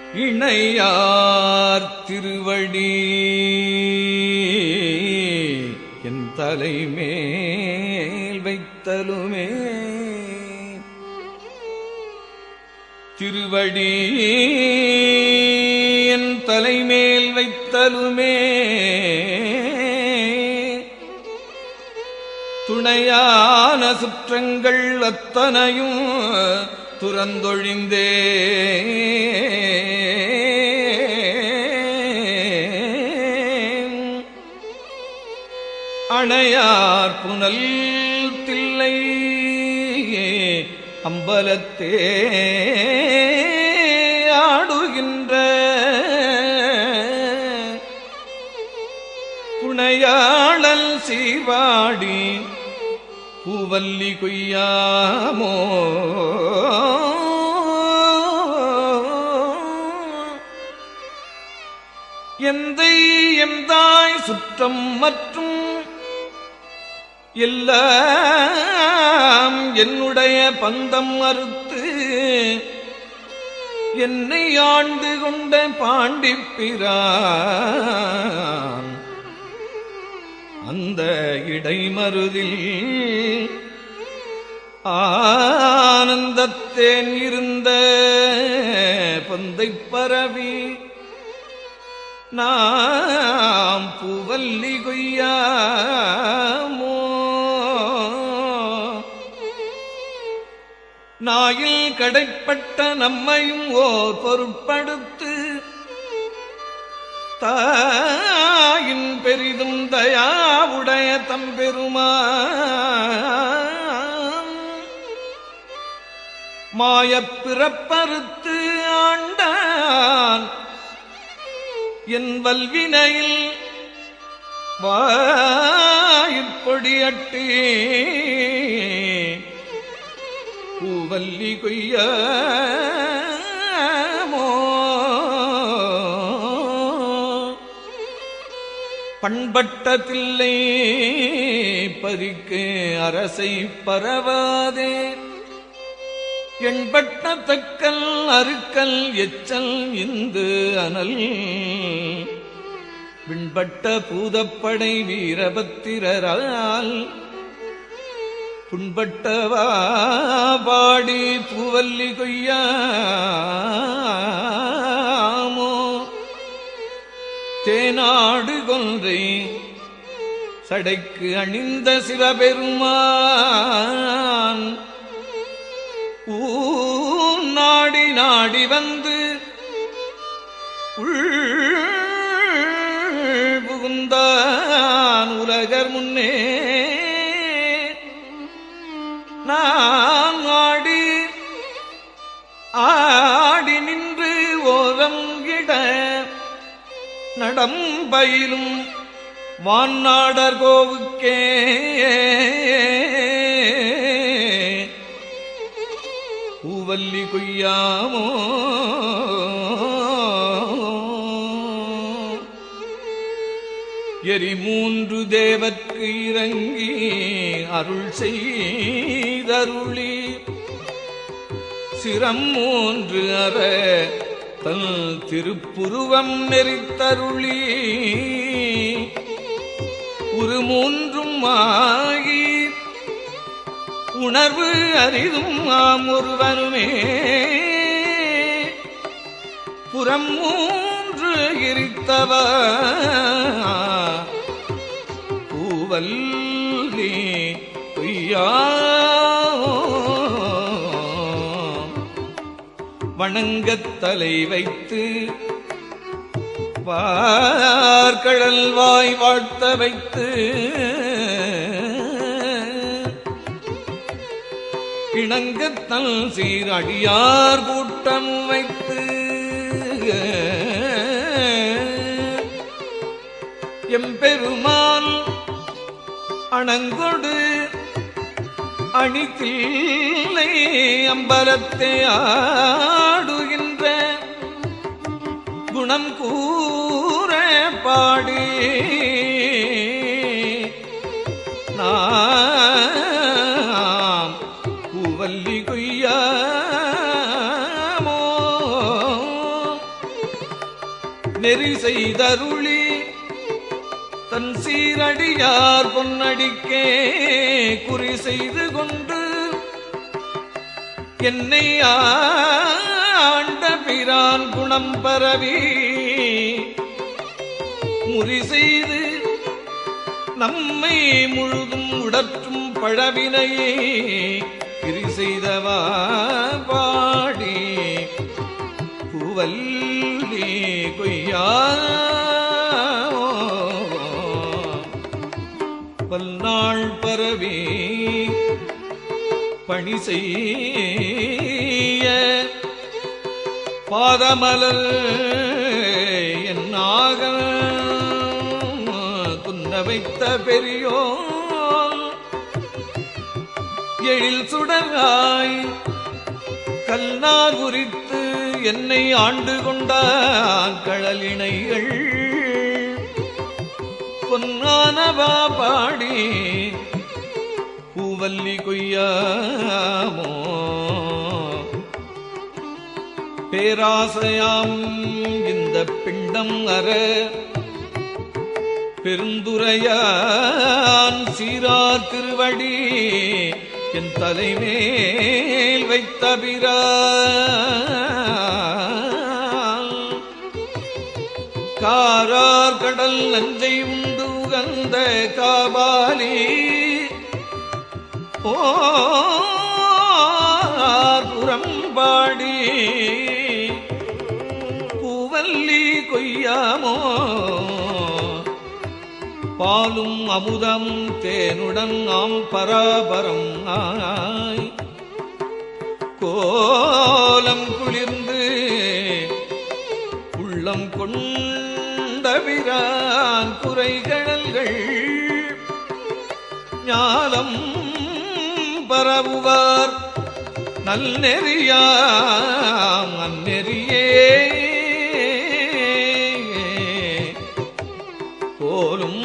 இணையார் திருவடி என் தலைமேல் வைத்தலுமே திருவடி என் தலைமேல் வைத்தலுமே துணையான சுற்றங்கள் அத்தனையும் துறந்தொழிந்தே அணையார் புனல் தில்லை அம்பலத்தே ஆடுகின்ற புனையாளல் சீவாடி பூவல்லி கொய்யாமோ எந்தை எந்தாய் சுற்றம் மற்றும் எல்லாம் என்னுடைய பந்தம் அறுத்து என்னை ஆண்டு கொண்ட பாண்டிப்பிரான் அந்த இடைமருதில் ஆனந்தத்தேன் இருந்த பந்தை பரவி நாம் பூவல்லி கொய்யாமோ நாயில் கடைப்பட்ட நம்மையும் ஓர் பொருட்படுத்து தாயின் பெரிதும் தயாவுடைய தம்பெருமா மாயப் பிறப்பறுத்து ஆண்டான் என் வல்வினையில் வாயிற்பொடியட்டி பூவல்லி கொய்யாமோ பண்பட்ட தில்லை பறிக்கு அரசை பரவாதே எண்பட்ட தக்கல் அருக்கல் எச்சல் இந்து அனல் விண்பட்ட பூதப்படை வீரபத்திரரால் புண்பட்டவா பாடி பூவல்லி கொய்யாமோ தேனாடு கொன்றை சடைக்கு அணிந்த சிவபெருமான் ஊர் நாடி நாடி வந்து உள் புகுந்தான் உலகர் முன்னே நான் ஆடி ஆடி நின்று ஓரம் இட நடம்பயிலும் வான்னாடர் கோவுக்கே பூவல்லி கொய்யாமோ எரி மூன்று தேவர்க்கு இறங்கி அருள் செய்தருளி சிரம் மூன்று அற தன் திருப்புருவம் நெறித்தருளி ஒரு மூன்றும் ஆகி உணர்வு அரிதும் ஆம் ஒருவனுமே புறம் மூன்று எரித்தவ பூவல்லி பொய்யா வணங்கத் தலை வைத்து பார்க்கடல் வாய் வாழ்த்த வைத்து இணங்கத்தல் சீர் அடியார் கூட்டம் வைத்து எம்பெருமான் அணங்கொடு அணித்தில்லை அம்பலத்தை ஆடுகின்ற குணம் கூற பாடி நாம் பூவல்லி கொய்யாமோ நெறி செய்தருளி தன் சீரடியார் பொன்னடிக்கே குறி செய்து கொண்டு என்னை ஆண்ட பிரான் குணம் பரவி முறி செய்து நம்மை முழுதும் உடற்றும் பழவினையே பிரி செய்தவா பாடி பூவல்லி கொய்யா பல்நாள் பரவி பணி செய்ய பாதமலர் என்னாக குன்ன வைத்த பெரியோன் எழில் சுடராய் கல்லார் உரித்து என்னை ஆண்டு கொண்டான் கழலினைகள் பொன்னானவா பாடி பூவல்லி கொய்யாமோ பேராசையாம் இந்த பிண்டம் அற பெருந்துரையான் சீரார் திருவடி என் தலைமேல் வைத்த பிரான் காரார் கடல் நஞ்சை உண்டு உகந்த காபாலி ஓர் புறம்பாடி பூவல்லி கொய்யாமோ பாலும் அமுதம் தேனுடன் நாம் பராபரம் ஆய் கோலம் குளிர்ந்து உள்ளம் கொண்டவிரான் குறைகழல்கள் ஞாலம் பரவுவார் நல்லெறியாம் அந்நெறியே போலும்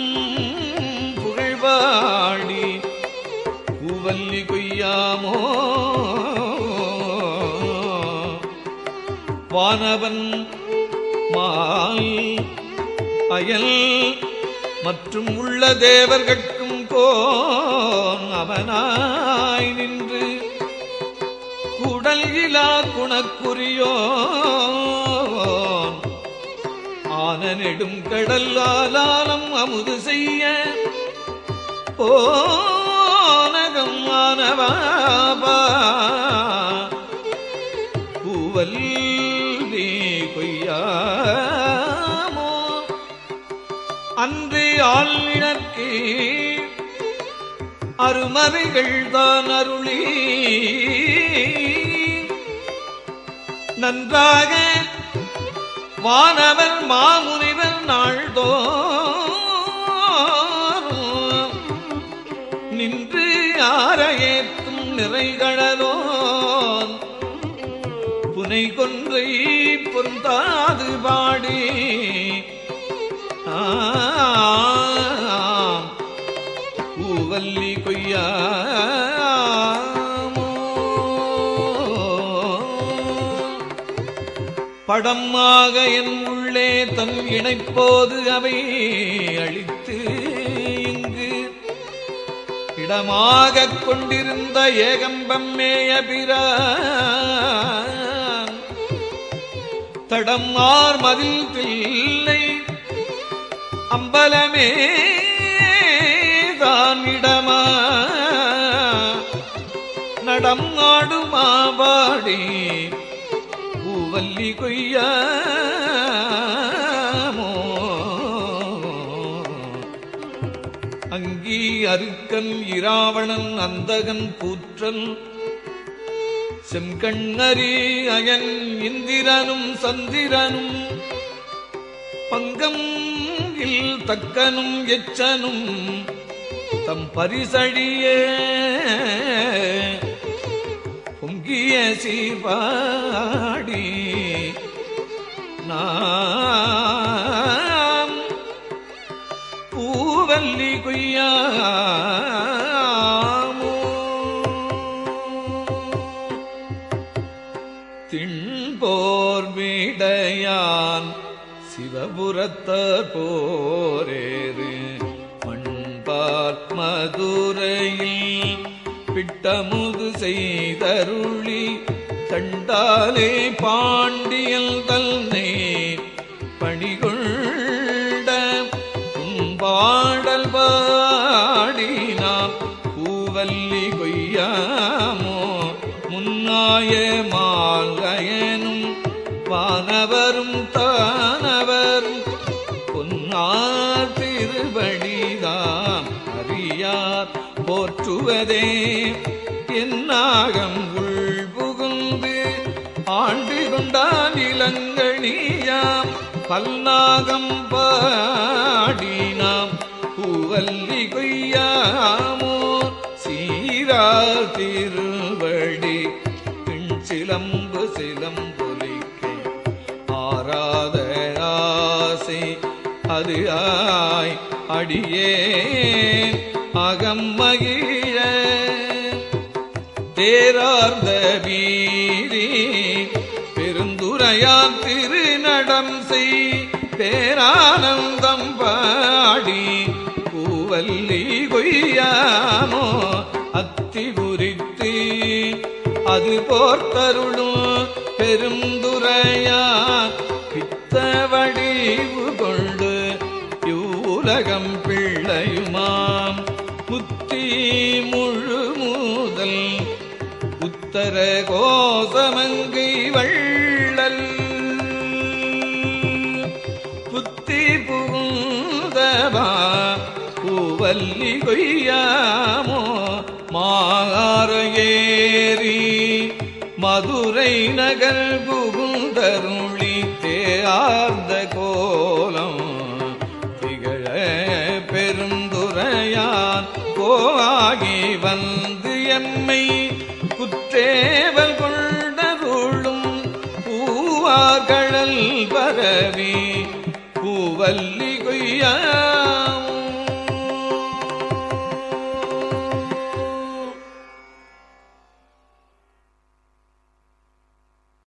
புகழ்வாடி பூவல்லி கொய்யாமோ வானவன் மால் அயல் மற்றும் உள்ள தேவர்கட்கும் கோன் அவனாய் நின்று குடல் இலா குணக்குரியோன் ஆன நெடும் கடல் ஆலாலம் அமுது செய்ய ஓனகம் ஆனவாபா பூவல்லி கொய்யாமோ அன்று ஆள்வினர்க்கு அருமறைகள் தான் அருளி நன்றாக வானவர் மாமுனிவர் நாள்தோறும் நின்று ஆரையேத்தும் நிறைகடலோன் புனை கொன்றை பொருந்தாது பாடி ஆம், பூவல்லி கொய்யாமோ படமாக என் உள்ளே தன் இணைப்போது அவை அழித்து இங்கு இடமாகக் கொண்டிருந்த ஏகம்பம் மேயபிரான் தடம் ஆர் மதில் தில்லை அம்பலமே தான் இடமா நடம் ஆடுமாபாடி பூவல்லி கொய்யாமோ அங்கி அருக்கன் இராவணன் அந்தகன் கூற்றன் செம்கண்ணரி அயன் இந்திரனும் சந்திரனும் பங்கம் இல் தக்கனும் எச்சனும் தம் பரிசழிய பொங்கிய சீர்பாடி நாம் பூவல்லி கொய்யாமோ திண்போர் விடையான் சிவபுரத்தார் போரேறு மண்பார் மதுரையில் பிட்டமுது செய்தருளி தண்டாலே பாண்டியல் தன்னை பணிகொண்ட பாடல் பாடினாம் பூவல்லி கொய்யாமோ முன்னாய மால்கயனும் வானவரும் தானவரும் பொன்னார் திருவடிதாம் அறியார் போற்றுவதே என்னாகம் உள் புகுந்து ஆண்டு கொண்டான் இளங்கணியாம் பல்நாகம் பாடினாம் பூவல்லி கொய்யாமோ சீரா திருவடி பின் சிலம்பு சிலம்பொலிக்கை ஆராத ஆசை அது ஆய் அடியேன் அகம் மகிழ தேரார்ந்த வீரி பெருந்துரையாம் திருநடம் செய் பேரானந்தம் பாடி பூவல்லி கொய்யாமோ அத்தி குறித்து அது போர்த்தருளும் பெருந்துரையான் பித்த வடிவு கொண்டு யூலகம் பிள்ளையுமாம் முத்தி முழு முதல் உத்தர கோசமங்கை வள்ளல் புத்தி புகுந்தவா பூவல்லி கொய்யாமோ மாற ஏறி மதுரை நகர் புகுந்தருளி தேர்ந்த கோலம் திகழ பெருந்துரையான் கோவாகி வந்து எம்மை குற்றேவல் கொண்டருளும் பூவாகழல் பரவி பூவல்லி கொய்யா